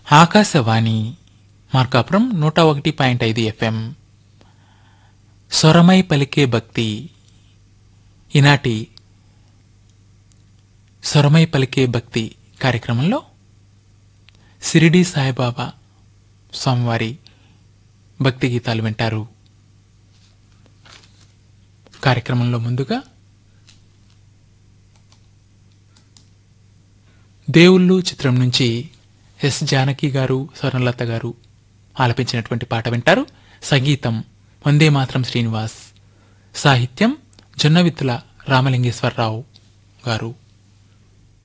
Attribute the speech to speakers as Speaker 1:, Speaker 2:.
Speaker 1: ఆకాశవాణి మార్కాపురం నూట ఒకటి పాయింట్ ఐదు ఎఫ్ఎం స్వరమై పలికే భక్తి ఈనాటి స్వరమై పలికే భక్తి కార్యక్రమంలో సిరిడి సాయిబాబా స్వామివారి భక్తి గీతాలు వింటారు కార్యక్రమంలో ముందుగా దేవుళ్ళు చిత్రం నుంచి ఎస్ జానకి గారు స్వర్ణలత గారు ఆలపించినటువంటి పాట వింటారు సంగీతం వందే మాత్రం శ్రీనివాస్ సాహిత్యం జొన్నవిత్తుల రామలింగేశ్వరరావు గారు